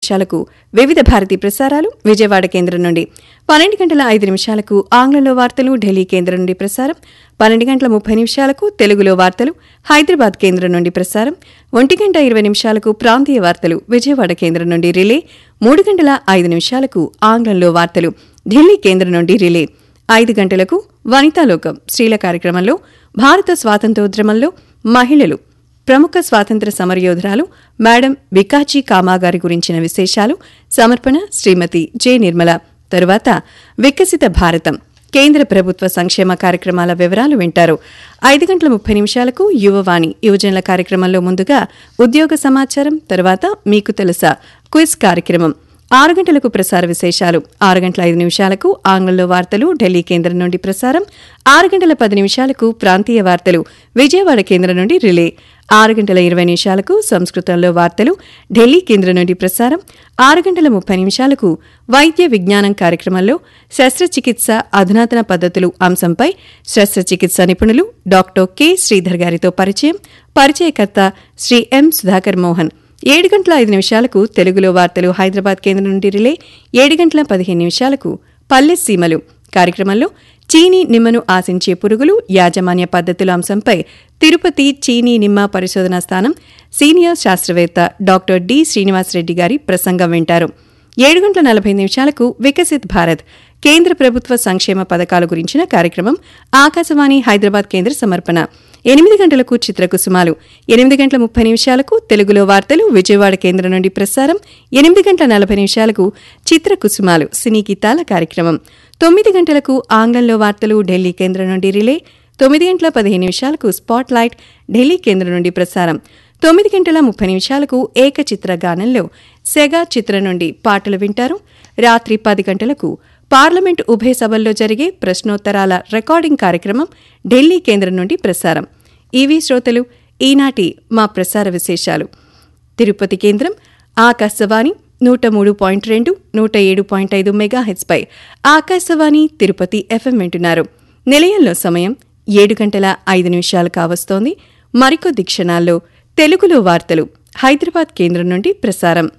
నిమిషాలకు వివిధ భారతి ప్రసారాలు విజయవాడ కేంద్రం నుండి పన్నెండు గంటల ఐదు నిమిషాలకు ఆంగ్లంలో వార్తలు ఢిల్లీ కేంద్రం నుండి ప్రసారం పన్నెండు గంటల ముప్పై నిమిషాలకు తెలుగులో వార్తలు హైదరాబాద్ కేంద్రం నుండి ప్రసారం ఒంటి గంట ఇరవై నిమిషాలకు ప్రాంతీయ వార్తలు విజయవాడ కేంద్రం నుండి రిలే మూడు గంటల ఐదు నిమిషాలకు ఆంగ్లంలో వార్తలు ఢిల్లీ కేంద్రం నుండి రిలే ఐదు గంటలకు వనితాలోకం స్త్రీల కార్యక్రమంలో భారత స్వాతంత్రోద్యమంలో మహిళలు ప్రముఖ స్వాతంత్ర సమరయోధురాలు మేడం వికాచి కామా గారి గురించిన విశేషాలు సమర్పణ శ్రీమతి జె నిర్మల తరువాత వికసిత భారతం కేంద్ర ప్రభుత్వ సంక్షేమ కార్యక్రమాల వివరాలు వింటారు ఐదు గంటల ముప్పై నిమిషాలకు యువవాణి యువజనుల కార్యక్రమంలో ముందుగా ఉద్యోగ సమాచారం తర్వాత మీకు తెలుసా క్విజ్ కార్యక్రమం ఆరు గంటలకు ప్రసార విశేషాలు ఆరు గంటల ఐదు నిమిషాలకు ఆంగ్లంలో వార్తలు ఢిల్లీ కేంద్రం నుండి ప్రసారం ఆరు గంటల పది నిమిషాలకు ప్రాంతీయ వార్తలు విజయవాడ కేంద్రం నుండి రిలే ఆరు గంటల ఇరవై నిమిషాలకు సంస్కృతంలో వార్తలు ఢిల్లీ కేంద్రం నుండి ప్రసారం ఆరు గంటల ముప్పై నిమిషాలకు వైద్య విజ్ఞానం కార్యక్రమంలో శస్త్రచికిత్స అధునాతన పద్ధతులు అంశంపై శస్త్రచికిత్స నిపుణులు డాక్టర్ కె శ్రీధర్ గారితో పరిచయం పరిచయకర్త శ్రీ ఎం సుధాకర్ మోహన్ ఏడు గంటల ఐదు నిమిషాలకు తెలుగులో వార్తలు హైదరాబాద్ కేంద్రం నుండి రిలే ఏడు గంటల పదిహేను నిమిషాలకు పల్లె సీమలు కార్యక్రమంలో చీనీ నిమ్మను ఆశించే పురుగులు యాజమాన్య పద్ధతుల అంశంపై తిరుపతి చీనీ నిమ్మ పరిశోధనా స్థానం సీనియర్ శాస్త్రవేత్త డాక్టర్ డి శ్రీనివాసరెడ్డి గారి ప్రసంగం వింటారు ఏడు గంటల నలభై నిమిషాలకు వికసిత్ భారత్ కేంద్ర ప్రభుత్వ సంక్షేమ పథకాల గురించిన కార్యక్రమం ఆకాశవాణి హైదరాబాద్ కేంద్ర సమర్పణ ఎనిమిది గంటలకు చిత్రకుసుమాలు ఎనిమిది గంటల ముప్పై నిమిషాలకు తెలుగులో వార్తలు విజయవాడ కేంద్రం నుండి ప్రసారం ఎనిమిది గంటల నలభై నిమిషాలకు చిత్రకుసుమాలు సినీ గీతాల కార్యక్రమం తొమ్మిది గంటలకు ఆంగ్లంలో వార్తలు ఢిల్లీ కేంద్రం నుండి రిలే తొమ్మిది గంటల పదిహేను నిమిషాలకు స్పాట్ లైట్ ఢిల్లీ కేంద్రం నుండి ప్రసారం తొమ్మిది గంటల ముప్పై నిమిషాలకు ఏకచిత్ర గానంలో సెగా చిత్రం నుండి పాటలు వింటారు రాత్రి పది గంటలకు పార్లమెంట్ ఉభయ సభల్లో జరిగే ప్రశ్నోత్తరాల రికార్డింగ్ కార్యక్రమం ఢిల్లీ కేంద్రం నుండి ప్రసారం ఇవి శ్రోతలు ఈనాటి మా ప్రసార విశేషాలు తిరుపతి కేంద్రం ఆకాశవాణి నూట మూడు పాయింట్ రెండు నూట ఏడు పాయింట్ ఐదు మెగాహెచ్పై ఆకాశవాణి తిరుపతి ఎఫ్ఎం వింటున్నారు నిలయంలో సమయం ఏడు గంటల ఐదు నిమిషాలు కావస్తోంది మరికొద్ది క్షణాల్లో తెలుగులో వార్తలు హైదరాబాద్ కేంద్రం నుండి ప్రసారం